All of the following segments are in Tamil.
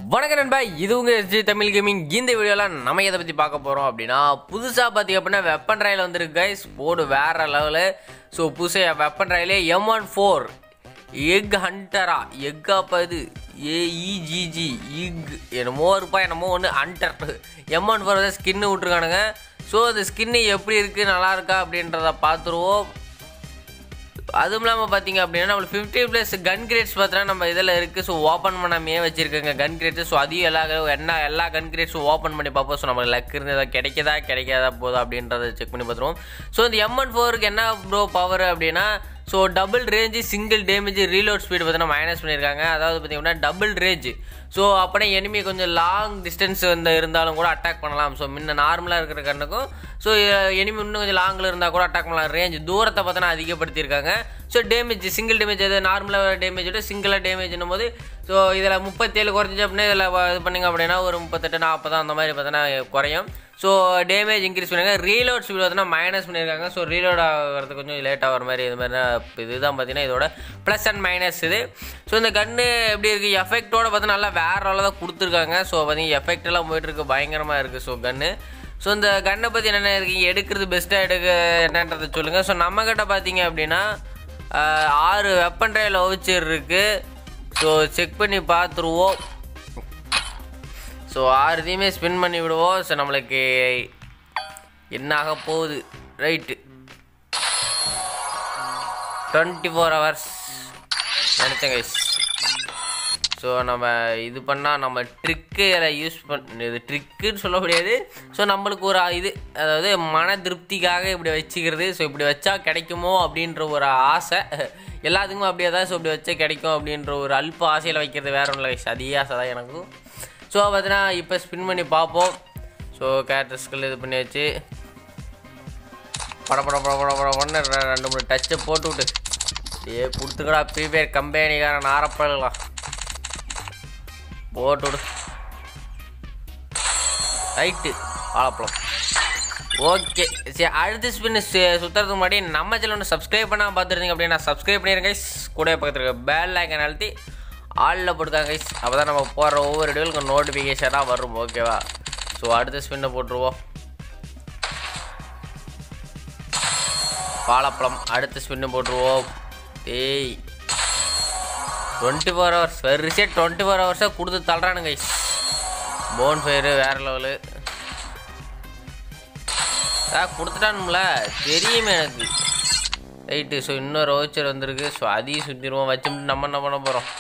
வணக்கம் நண்பா இது உங்க எஸ்ஜி தமிழ் கேமிங் இந்த வீடியோவில் நம்ம எதை பற்றி பார்க்க போகிறோம் அப்படின்னா புதுசாக பார்த்தீங்க அப்படின்னா வெப்பன் ராயில் வந்துருக்கு கைஸ் போடு வேற லெவலு ஸோ புதுசாக வெப்பன் ராயிலே எம் ஒன் ஃபோர் எக் ஹண்டரா எக்கா பது ஏஇஜிஜி இக் என்னமோ இருப்பா என்னமோ ஒன்று ஹண்டர் எம் ஒன் ஃபோர் ஸ்கின்னு விட்ருக்கானுங்க ஸோ அந்த ஸ்கின்னு எப்படி இருக்குது நல்லா இருக்கா அப்படின்றத பார்த்துருவோம் அதுவும் இல்லாமல் பார்த்தீங்க அப்படின்னா நம்மளுக்கு ஃபிஃப்டி ப்ளஸ் கன் கிரேட்ஸ் பார்த்தீங்கன்னா நம்ம இதில் இருக்குது ஸோ ஓப்பன் பண்ணாமையே வச்சிருக்கோங்க கன் கிரேட்ஸ் ஸோ அதையும் எல்லா என்ன எல்லா கன் கிரேட்ஸும் ஓப்பன் பண்ணி பார்ப்போம் ஸோ நமக்கு லக் இருந்ததா கிடைக்குதா கிடைக்காதா போதா அப்படின்றத செக் பண்ணி பார்த்துருவோம் ஸோ இந்த எம் ஒன் ஃபோருக்கு என்ன ப்ரோ பவர் அப்படின்னா so double range single damage reload speed பார்த்தீங்கன்னா மைனஸ் பண்ணியிருக்காங்க அதாவது பார்த்தீங்கன்னா டபுள் ரேஞ்ச் ஸோ அப்படியே எனிமி கொஞ்சம் லாங் டிஸ்டன்ஸ் வந்து இருந்தாலும் கூட அட்டாக் பண்ணலாம் ஸோ முன்ன நார்மலாக இருக்கிற கண்ணுக்கும் ஸோ எனிமி இன்னும் கொஞ்சம் லாங்கில் இருந்தால் கூட அட்டாக் பண்ணலாம் ரேஞ்ச் தூரத்தை பார்த்தோன்னா அதிகப்படுத்தியிருக்காங்க ஸோ டேமேஜ் சிங்கிள் டேமேஜ் எது நார்மலாக டேமேஜ் விட சிங்கிளாக டேமேஜ்னும் போது ஸோ இதில் முப்பத்தேழு குறைஞ்சி அப்படின்னா இதில் இது பண்ணிங்க அப்படின்னா ஒரு முப்பத்தெட்டு நாற்பது அந்த மாதிரி பார்த்தோன்னா குறையும் ஸோ டேமேஜ் இன்க்ரீஸ் பண்ணியிருக்காங்க ரீலோட் ஸ்பீட் பார்த்தீங்கன்னா மைனஸ் பண்ணியிருக்காங்க ஸோ ரீலோட் ஆகிறது கொஞ்சம் லேட் ஆகிற மாதிரி இது மாதிரி இதுதான் பார்த்தீங்கன்னா இதோட ப்ளஸ் அண்ட் மைனஸ் இது ஸோ இந்த கன்று எப்படி இருக்குது எஃபெக்டோட பார்த்தா நல்லா வேற அளவு தான் கொடுத்துருக்காங்க ஸோ பார்த்தீங்கன்னா எஃபெக்ட் எல்லாம் போயிட்டு இருக்கு பயங்கரமாக இருக்குது ஸோ கன்று ஸோ இந்த கன்னை பற்றி என்னென்ன இருக்கீங்க எடுக்கிறது பெஸ்ட்டாக எடுக்க என்னன்றதை சொல்லுங்கள் ஸோ நம்மக்கிட்ட பார்த்தீங்க அப்படின்னா ஆஹ், ஆறு வெப்பன் ட்ரையில் வவுச்சர் இருக்குது ஸோ செக் பண்ணி பார்த்துருவோம் ஸோ ஆறு இதையுமே ஸ்பின் பண்ணி விடுவோம் ஸோ நம்மளுக்கு என்ன ஆக போகுது ரைட்டு டுவெண்ட்டி ஃபோர் ஹவர்ஸ் நினச்சேன் கைஸ் ஸோ நம்ம இது பண்ணால் நம்ம ட்ரிக்கு இதில் யூஸ் பண்ண இது ட்ரிக்குன்னு சொல்ல முடியாது ஸோ நம்மளுக்கு ஒரு இது அதாவது மன திருப்திக்காக இப்படி வச்சுக்கிறது ஸோ இப்படி வச்சா கிடைக்குமோ அப்படின்ற ஒரு ஆசை எல்லாத்துக்குமே அப்படியே தான் ஸோ இப்படி வச்சா கிடைக்கும் அப்படின்ற ஒரு அல்ப ஆசையில் வைக்கிறது வேற ஒன்றும் இல்லை guys. அதே ஆசை தான் எனக்கும் ஸோ பார்த்தீங்கன்னா இப்போ ஸ்பின் பண்ணி பார்ப்போம் ஸோ கேரக்டர்ஸ்கள் இது பண்ணி வச்சு பட பட பட பட பட ஒன்று ரெண்டு மூணு டச்சை போட்டு விட்டு ஏ கொடுத்துக்கடா ப்ரீபெய்ட் கம்பெனிக்காரன் ஆரப்படலாம் போட்டு விடு ரைட்டு வாழைப்பழம் ஓகே சரி அடுத்த ஸ்பின் சுற்றுறதுக்கு முன்னாடி நம்ம சேனல் ஒன்று சப்ஸ்கிரைப் பண்ணால் பார்த்துருந்தீங்க அப்படின்னா சப்ஸ்கிரைப் பண்ணிடுங்க கைஸ் கூட பக்கத்தில் இருக்க பேல் லைக்கன் அழுத்தி ஆளில் போட்டுக்காங்க கைஸ் அப்போ தான் நம்ம போடுற ஒவ்வொரு வீடியோக்கும் நோட்டிஃபிகேஷனாக வரும் ஓகேவா ஸோ அடுத்த ஸ்பின்னை போட்டுருவோம் வாழைப்பழம் அடுத்த ஸ்பின்னு போட்டுருவோம் ஏய் டுவெண்ட்டி ஃபோர் ஹவர்ஸ் வெரிசே டுவெண்ட்டி ஃபோர் ஹவர்ஸாக கொடுத்து தள்ளுறானுங்க கைஸ் போன் ஃபயரு வேறு லெவலு ஆ கொடுத்துட்டானுங்கள தெரியுமே எனக்கு ரைட்டு ஸோ இன்னொரு வவுச்சர் வந்திருக்கு ஸோ அதையும் சுற்றிடுவோம் வச்சுட்டு நம்ம என்ன பண்ண போகிறோம்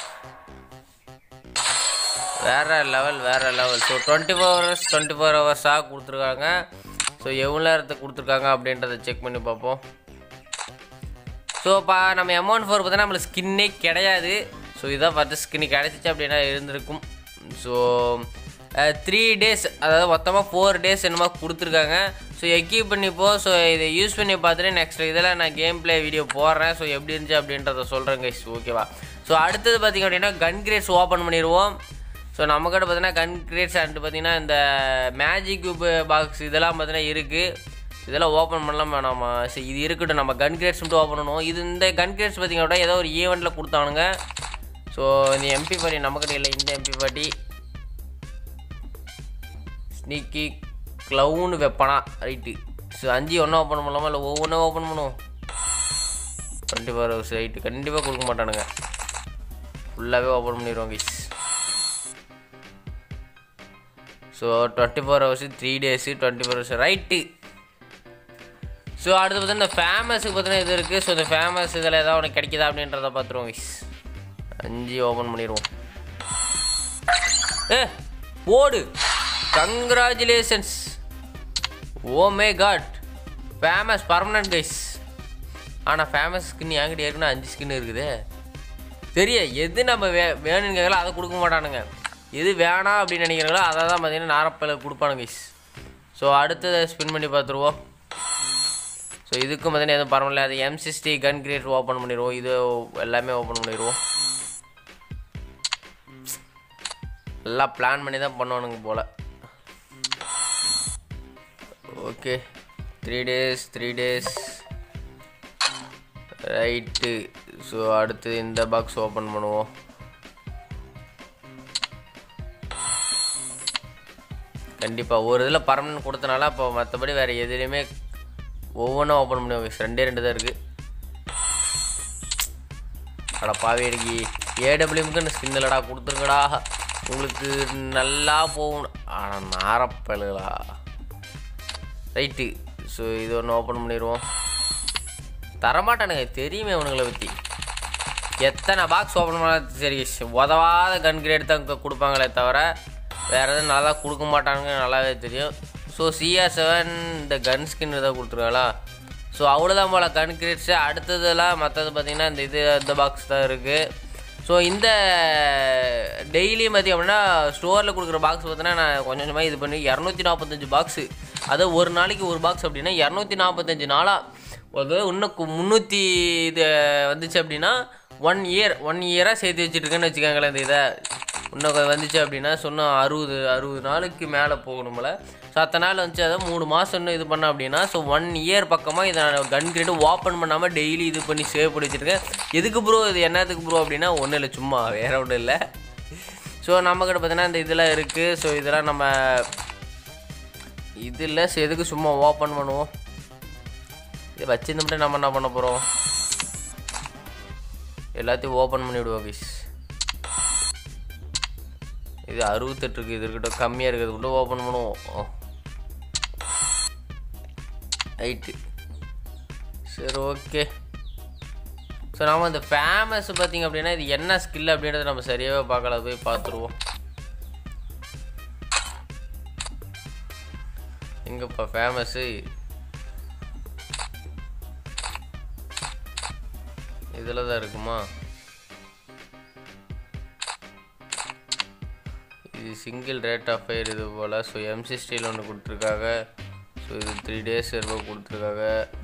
வேற லெவல் வேற level so twenty four hours twenty four ஹவர்ஸாக கொடுத்துருக்காங்க ஸோ எவ்வளோ நேரத்துக்கு கொடுத்துருக்காங்க அப்படின்றத செக் பண்ணி பார்ப்போம் ஸோ பா நம்ம அமௌண்ட் ஃபோர் பார்த்தீங்கன்னா நம்மளுக்கு ஸ்கின்னே கிடையாது ஸோ இதான் ஃபஸ்ட்டு ஸ்கின் கிடச்சிச்சு அப்படின்னா இருந்திருக்கும் ஸோ த்ரீ டேஸ் அதாவது மொத்தமாக ஃபோர் டேஸ் என்னமோ கொடுத்துருக்காங்க ஸோ எக்யூப் பண்ணிப்போ ஸோ இதை யூஸ் பண்ணி பார்த்துட்டு நெக்ஸ்ட் இதில் நான் கேம் ப்ளே வீடியோ போடுறேன் ஸோ எப்படி இருந்துச்சு அப்படின்றத சொல்கிறேன் கைஸ் ஓகேவா ஸோ அடுத்தது பார்த்திங்க அப்படின்னா கன் கிரேட்ஸ் ஓப்பன் பண்ணிடுவோம் ஸோ நம்மக்கிட்ட பார்த்தீங்கன்னா கன் கிரேட்ஸ் அண்ட் பார்த்தீங்கன்னா இந்த மேஜிக் கியூப் பாக்ஸ் இதெல்லாம் பார்த்தீங்கன்னா இருக்குது இதெல்லாம் ஓப்பன் பண்ணலாம் வேணாமா சரி இது இருக்கட்டும் நம்ம கன் கிரேட்ஸ் மட்டும் ஓப்பன் பண்ணுவோம் இது இந்த கன் கிரேட்ஸ் பார்த்தீங்க அப்படின்னா ஏதோ ஒரு ஈவெண்ட்டில் கொடுத்தானுங்க ஸோ இந்த எம்பி பாட்டி நம்மக்கிட்ட இல்லை இந்த எம்பி பாட்டி ஸ்னீக்கி க்ளவுன் வெப்பனா ரைட்டு ஸோ அஞ்சு ஒன்றா ஓப்பன் பண்ணலாமா இல்லை ஒவ்வொன்றும் ஓப்பன் பண்ணுவோம் டுவெண்ட்டி ஃபோர் ஹவர்ஸ் ரைட்டு கண்டிப்பாக கொடுக்க மாட்டானுங்க ஃபுல்லாகவே ஓப்பன் பண்ணிடுவோம் guys so twenty four hours three days twenty four hours right so அடுத்து பார்த்தீங்கன்னா இந்த ஃபேமஸுக்கு பார்த்தீங்கன்னா இது இருக்குது ஸோ இந்த ஃபேமஸ் இதில் ஏதாவது ஒன்று கிடைக்குதா அப்படின்றத பார்த்துருவோம் கைஸ் அஞ்சு ஓப்பன் பண்ணிடுவோம் ஏ போடு congratulations oh my god FAMAS permanent guys ஆனால் ஃபேமஸ் ஸ்கின் என்கிட்ட ஏற்கனவே அஞ்சு ஸ்கின் இருக்குதே தெரிய எது நம்ம வே வேணும்னு கேட்கல அதை கொடுக்க மாட்டானுங்க எது வேணாம் அப்படின்னு நினைக்கிறாங்களோ அதை தான் பார்த்தீங்கன்னா நாரப்பில் கொடுப்பானுங்க கைஸ் ஸோ அடுத்ததை ஸ்பின் பண்ணி பார்த்துருவோம் ஸோ இதுக்கும் பார்த்தீங்கன்னா எதுவும் பரவாயில்ல அது M sixty gun crate open பண்ணிடுவோம் இது எல்லாமே ஓப்பன் பண்ணிடுவோம் எல்லாம் பிளான் பண்ணி தான் பண்ணுவானுங்க போல் okay three days three days right so அடுத்து இந்த பாக்ஸ் ஓப்பன் பண்ணுவோம் கண்டிப்பாக ஒரு இதில் பர்மனன்ட் கொடுத்தனால அப்போ மற்றபடி வேறு எதுலேயுமே ஒவ்வொன்றும் ஓப்பன் பண்ணி ரெண்டே ரெண்டு தான் இருக்குது அட பாவி அடிக்கி ஏடபிள்யூமுக்குன்னு ஸ்கின் இல்லடா கொடுத்துருங்கடா உங்களுக்கு நல்லா போகணும் ஆனால் நாரப்பலுகளா ரைட்டு ஸோ இது ஒன்று ஓப்பன் பண்ணிடுவோம் தரமாட்டானுங்க தெரியுமே இவனுங்களை பற்றி எத்தனை பாக்ஸ் ஓப்பன் பண்ண சரி உதவாத கன் கிரேட் தான் கு- கொடுப்பாங்களே தவிர வேறு எதுவும் நல்லா கொடுக்க மாட்டானுங்க நல்லாவே தெரியும் ஸோ சிஆர் செவன் இந்த கன் ஸ்கின் தான் கொடுத்துருக்காங்களா ஸோ அவ்வளோதான் போல் கன் கிரேட்ஸு அடுத்ததெல்லாம் மற்றது பார்த்திங்கன்னா இந்த இது இந்த பாக்ஸ் தான் இருக்குது ஸோ இந்த டெய்லியும் பார்த்திங்க அப்படின்னா ஸ்டோரில் கொடுக்குற பாக்ஸ் பார்த்தீங்கன்னா நான் கொஞ்சம் கொஞ்சமாக இது பண்ணி இரநூத்தி நாற்பத்தஞ்சு பாக்ஸு அது ஒரு நாளைக்கு ஒரு பாக்ஸ் அப்படின்னா இரநூத்தி நாற்பத்தஞ்சு நாளாக அது இன்னும் கு- முந்நூற்றி இது வந்துச்சு அப்படின்னா ஒன் இயர் ஒன் இயராக சேர்த்து வச்சுருக்கேன்னு வச்சுக்கோங்களேன் இந்த இதை இன்னும் கொ- வந்துச்சு அப்படின்னா சொன்னால் அறுபது அறுபது நாளுக்கு மேலே போகணும்ல ஸோ அத்தனை நாள் வந்துச்சு அதை மூணு மாதம் இன்னும் இது பண்ண அப்படின்னா ஸோ ஒன் இயர் பக்கமாக இதை நான் கன் கிரேட் ஓப்பன் பண்ணாமல் டெய்லி இது பண்ணி சேவ் பண்ணி வச்சுருக்கேன் எதுக்கு ப்ரோ இது என்னத்துக்கு ப்ரோ அப்படின்னா ஒன்றும் இல்லை சும்மா வேற ஒன்றும் இல்லை ஸோ நம்மக்கிட்ட பார்த்தீங்கன்னா இந்த இதெல்லாம் இருக்குது ஸோ இதெல்லாம் நம்ம இது இல்லை ஸோ எதுக்கு சும்மா ஓப்பன் பண்ணுவோம் இது வச்சிருந்தோம்ட்டு நம்ம என்ன பண்ண போகிறோம் எல்லாத்தையும் ஓப்பன் பண்ணி விடுவோம் கைஸ் இது அறுபத்தெட்டு இருக்குது இது இருக்கட்டும் கம்மியாக இருக்கிறது மட்டும் ஓப்பன் பண்ணுவோம் ரைட்டு சரி ஓகே ஸோ நம்ம இந்த ஃபேமஸ் பார்த்தீங்க அப்படின்னா இது என்ன ஸ்கில் அப்படின்றத நம்ம சரியாகவே பார்க்கல போய் பார்த்துருவோம் எங்கப்பா ஃபேமஸ்ஸு இதில் தான் இருக்குமா இது சிங்கிள் ரேட் ஆஃப் ஃபயர் இது போல் ஸோ எம்சி ஸ்டீல் ஒன்று கொடுத்துருக்காங்க ஸோ இது த்ரீ டேஸ் இருக்க கொடுத்துருக்காங்க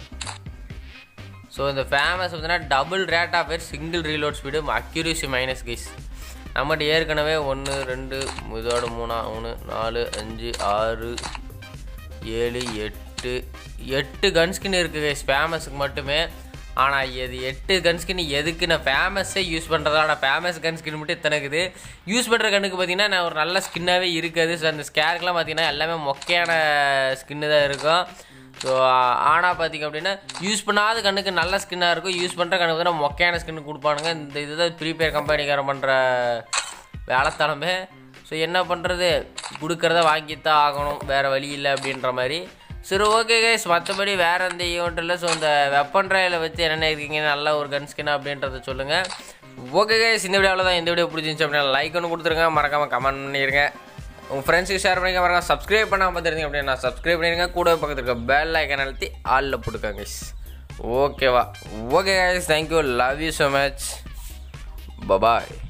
ஸோ இந்த ஃபேமஸ் பார்த்தீங்கன்னா double rate of fire single reload speed accuracy minus guys நம்மகிட்ட ஏற்கனவே ஒன்று ரெண்டு இதோட மூணா மூணு நாலு அஞ்சு ஆறு ஏழு எட்டு எட்டு கன்ஸ்கின் இருக்குது கைஸ் ஃபேமஸுக்கு மட்டுமே ஆனால் இது எட்டு கன்ஸ்கின் எதுக்கு நான் ஃபேமஸே யூஸ் பண்ணுறதா நான் ஃபேமஸ் கன்ஸ்கின் மட்டும் இத்தனை இருக்குது யூஸ் பண்ணுற கண்ணுக்கு பார்த்தீங்கன்னா நான் ஒரு நல்ல ஸ்கின்னாகவே இருக்காது ஸோ அந்த ஸ்கேருக்குலாம் பார்த்தீங்கன்னா எல்லாமே மொக்கையான ஸ்கின்னு தான் இருக்கும் ஸோ ஆனால் பார்த்தீங்க அப்படின்னா யூஸ் பண்ணாத கண்ணுக்கு நல்ல ஸ்கின்னாக இருக்கும் யூஸ் பண்ணுற கண்ணுக்கு பார்த்தீங்கன்னா மொக்கையான ஸ்கின்னு கொடுப்பானுங்க இந்த இதுதான் ப்ரீபேர் கம்பெனிக்காரன் பண்ணுற வேலைத்தனமே ஸோ என்ன பண்ணுறது கொடுக்குறத வாங்கித்தான் ஆகணும் வேறு வழி இல்லை அப்படின்ற மாதிரி சரி ஓகே கைஸ் மற்றபடி வேறு எந்த ஈவெண்ட் இல்லை ஸோ இந்த வெப்பன் ட்ரையில் வச்சு என்னென்ன இருக்கீங்க நல்ல ஒரு கன் ஸ்கின் அப்படின்றத சொல்லுங்கள் ஓகே கைஸ் இந்த வீடியோவில் தான் இந்த வீடியோ பிடிச்சிருந்துச்சு அப்படின்னா லைக் ஒன்று கொடுத்துருங்க மறக்காமல் கமெண்ட் பண்ணிடுங்க உங்கள் ஃப்ரெண்ட்ஸுக்கு ஷேர் பண்ணிக்க மறக்காம சப்ஸ்கிரைப் பண்ணாமல் பார்த்துருந்தீங்க அப்படின்னா சப்ஸ்கிரைப் பண்ணிடுங்க கூட பக்கத்தில் இருக்க பெல் ஐக்கன் அழுத்தி ஆளில் போட்டுக்கோங்க கைஸ் ஓகேவா okay guys thank you love you so much bye bye